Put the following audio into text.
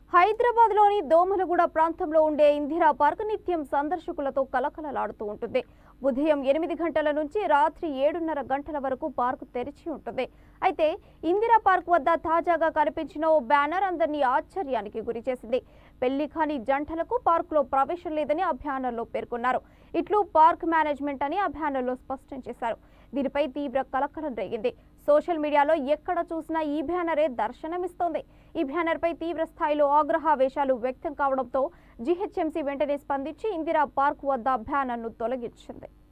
హైదరాబాద్లోని దోమలగూడ ప్రాంతంలో ఉండే ఇందిరా పార్క్ నిత్యం సందర్శకులతో కలకలలాడుతూ ఉంటుంది ఉదయం ఎనిమిది గంటల నుంచి రాత్రి ఏడున్నర గంటల వరకు పార్కు తెరిచి ఉంటుంది అయితే ఇందిరా పార్క్ వద్ద తాజాగా కనిపించిన ఓ బ్యానర్ అందరినీ ఆశ్చర్యానికి గురిచేసింది పెళ్లి కాని జంటలకు పార్కులో ప్రవేశం లేదని ఆ బ్యానర్లో పేర్కొన్నారు ఇట్లు పార్క్ మేనేజ్మెంట్ అని ఆ బ్యానర్లో స్పష్టం చేశారు దీనిపై తీవ్ర కలకలం రేగింది సోషల్ మీడియాలో ఎక్కడ చూసినా ఈ బ్యానరే దర్శనమిస్తోంది ఈ బ్యానర్పై తీవ్ర స్థాయిలో ఆగ్రహావేశాలు వ్యక్తం కావడంతో జీహెచ్ఎంసీ వెంటనే స్పందించి ఇందిరా పార్క్ వద్ద బ్యానర్ను తొలగించింది